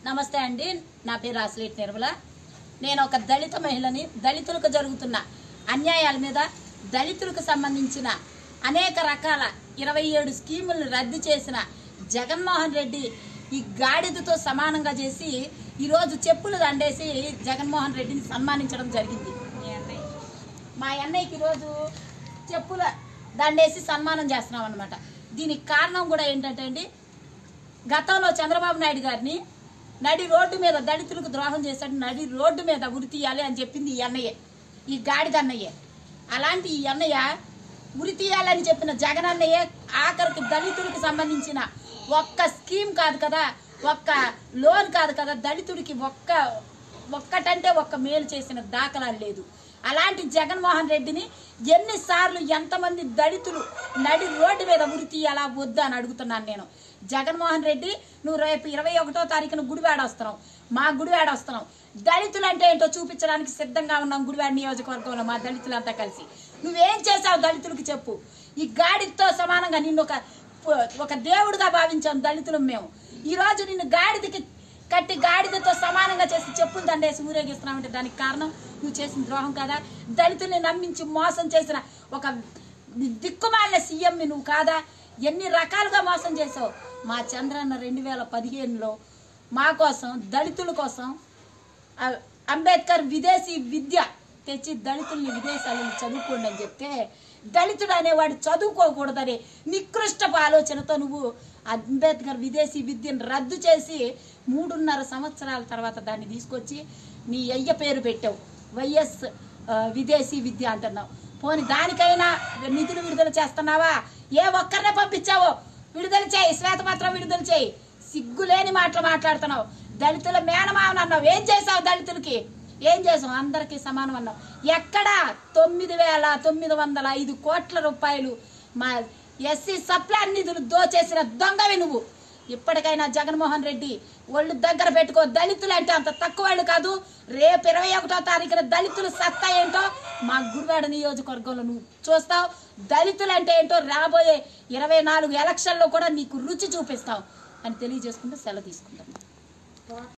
నమస్తే అండి నా పేరు అసలేట్ నిర్మల నేను ఒక దళిత మహిళని దళితులకు జరుగుతున్న అన్యాయాల మీద దళితులకు సంబంధించిన అనేక రకాల ఇరవై ఏడు స్కీములను రద్దు చేసిన జగన్మోహన్ రెడ్డి ఈ గాడిదతో సమానంగా చేసి ఈరోజు చెప్పులు దండేసి జగన్మోహన్ రెడ్డిని సన్మానించడం జరిగింది మా అన్నయ్యకి ఈరోజు చెప్పుల దండేసి సన్మానం చేస్తున్నాం అనమాట దీనికి కారణం కూడా ఏంటంటే అండి గతంలో చంద్రబాబు నాయుడు గారిని నడి రోడ్డు మీద దళితులకు ద్రోహం చేశాడు నడి రోడ్డు మీద ఉరి తీయాలి అని చెప్పింది ఈ అన్నయ్య ఈ గాడిద అన్నయ్య అలాంటి ఈ అన్నయ్య ఉరి తీయాలని చెప్పిన జగన్ అన్నయ్య ఆఖరికి దళితులకు సంబంధించిన ఒక్క స్కీమ్ కాదు కదా ఒక్క లోన్ కాదు కదా దళితుడికి ఒక్క ఒక్కటంటే ఒక్క మేలు చేసిన దాఖలాలు లేదు అలాంటి జగన్మోహన్ రెడ్డిని ఎన్నిసార్లు ఎంతమంది దళితులు నడి రోడ్డు మీద ఉరి తీయాలా వద్దు అని అడుగుతున్నాను నేను జగన్మోహన్ రెడ్డి నువ్వు రేపు ఇరవై ఒకటో తారీఖున గుడివాడ వస్తున్నావు మా గుడివాడ వస్తున్నావు దళితులు అంటే ఏంటో చూపించడానికి సిద్ధంగా ఉన్నాం గుడివాడ నియోజకవర్గంలో మా దళితులంతా కలిసి నువ్వేం చేసావు దళితులకి చెప్పు ఈ గాడితో సమానంగా నిన్ను ఒక ఒక దేవుడిగా భావించాం దళితులం మేము ఈ రోజు నిన్ను గాడిదకి కట్టి గాడిదతో సమానంగా చేసి చెప్పులు దండేసి ఊరేగిస్తున్నామంటే దానికి కారణం నువ్వు చేసిన ద్రోహం కదా దళితుల్ని నమ్మించి మోసం చేసిన ఒక దిక్కుమాలిన సీఎం నువ్వు కాదా ఎన్ని రకాలుగా మోసం చేసావు మా చంద్రన్న రెండు వేల పదిహేనులో మా కోసం దళితుల కోసం ఆ- అంబేద్కర్ విదేశీ విద్య తెచ్చి దళితుల్ని విదేశాలలో చదువుకోండి అని చెప్తే దళితుడు అనేవాడు చదువుకోకూడదనే నికృష్టపు ఆలోచనతో నువ్వు అంబేద్కర్ విదేశీ విద్యను రద్దు చేసి మూడున్నర సంవత్సరాల తర్వాత దాన్ని తీసుకొచ్చి నీ అయ్య పేరు పెట్టావు వైఎస్ ఆ, విదేశీ విద్య అంటున్నావు పోని దానికైనా నిధులు విడుదల చేస్తున్నావా ఏ ఒక్కరినే పంపించావో విడుదల చేయి శ్వేతపత్రం విడుదల చేయి సిగ్గులేని మాటలు మాట్లాడుతున్నావు దళితుల మేనమావని అన్నావు ఏం చేసావు దళితులకి ఏం చేసావు అందరికీ సమానం అన్నావు ఎక్కడ తొమ్మిది వేల తొమ్మిది వందల ఐదు కోట్ల రూపాయలు మా ఎస్సీ సప్లాన్ నిధులు దోచేసిన దొంగవి నువ్వు ఇప్పటికైనా జగన్మోహన్ రెడ్డి ఒళ్ళు దగ్గర పెట్టుకో దళితులు అంటే అంత తక్కువ వాళ్ళు కాదు రేపు ఇరవై ఒకటో తారీఖున దళితులు సత్తా ఏంటో మా గుడివాడ నియోజకవర్గంలో నువ్వు చూస్తావు దళితులు అంటే ఏంటో రాబోయే ఇరవై నాలుగు ఎలక్షన్లో కూడా నీకు రుచి చూపిస్తావు అని తెలియజేసుకుంటూ సెలవు తీసుకుంటాను